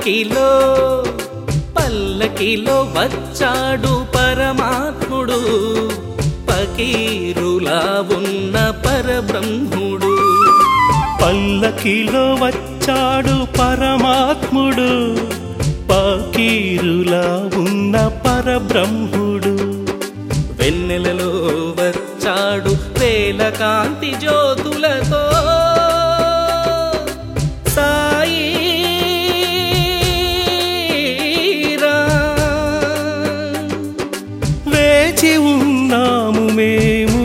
పల్లకిలో పల్లకిలో వచ్చాడు పరమాత్ముడు పకీరులా ఉన్న పరబ్రహ్ముడు పల్లకిలో వచ్చాడు పరమాత్ముడు పకీరులా ఉన్న పరబ్రహ్ముడు వెన్నెలలో వచ్చాడు వేల కాంతి జ్యోతులతో సాయి రామ్. వేచి ఉన్నాము మేము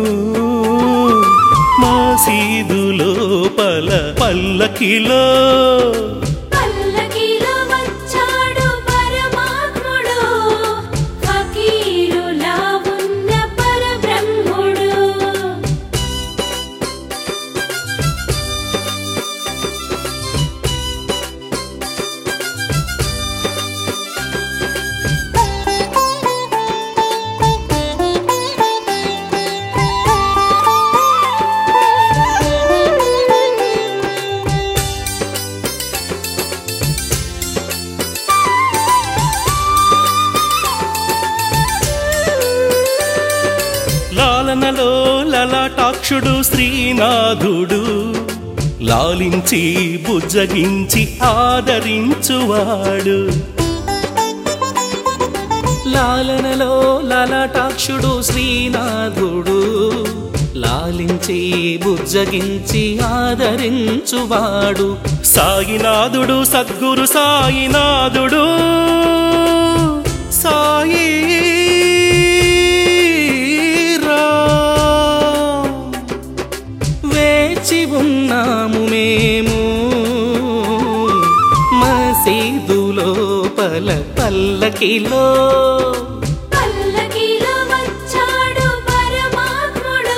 మసీదు లోపల పల్లకిలో పల్లకిలో వచ్చాడు పరమాత్ముడు ఫకీరులా ఉన్న పరబ్రహ్ముడు లాలనలో లలాటాక్షుడు శ్రీనాథుడు లాలించి బుజ్జగించి ఆదరించువాడు లాలనలో లలాటాక్షుడు శ్రీనాథుడు లాలించి బుజ్జగించి ఆదరించువాడు సాయినాథుడు సద్గురు సాయినాథుడు సాయి రామ్. వేచి ఉన్నాము మేము మసీదు లోపల పల్లకిలో పల్లకిలో వచ్చాడు పరమాత్ముడు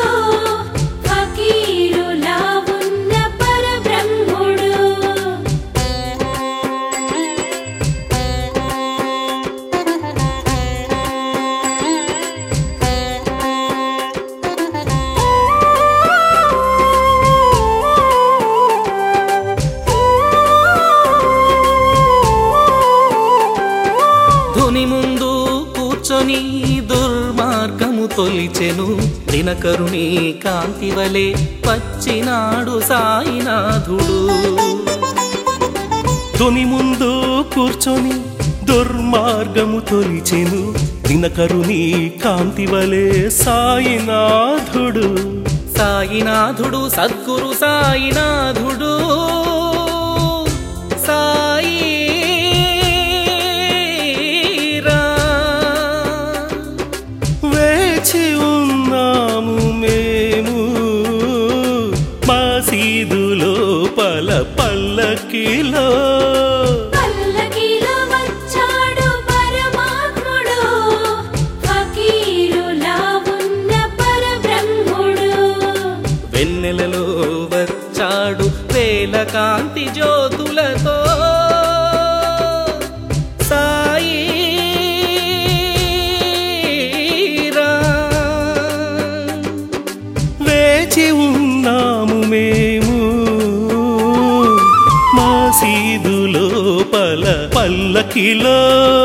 ఫకీరులా ఉన్న పరబ్రహ్ముడు ధుని ముందు కూర్చొని దుర్మార్గము తొలిచెను దినకరుని కాంతి వలె వచ్చినాడు సాయినాథుడు తుని ముందు కూర్చొని దుర్మార్గము తొలిచెను దినకరుని కాంతి వలె సాయినాథుడు సాయినాథుడు సద్గురు సాయినాథుడు సాయి రామ్. వేచి ఉన్నాము మేము మసీదు లోపల పల్లకిలో పల్లకిలో వచ్చాడు పరమాత్ముడు ఫకీరులా ఉన్న పరబ్రహ్ముడు వెన్నెలలో వచ్చాడు వేల కాంతి జ్యోతులతో సాయి రామ్. వేచి ఉన్నాము మేము మసీదు లోపల పల్లకిలో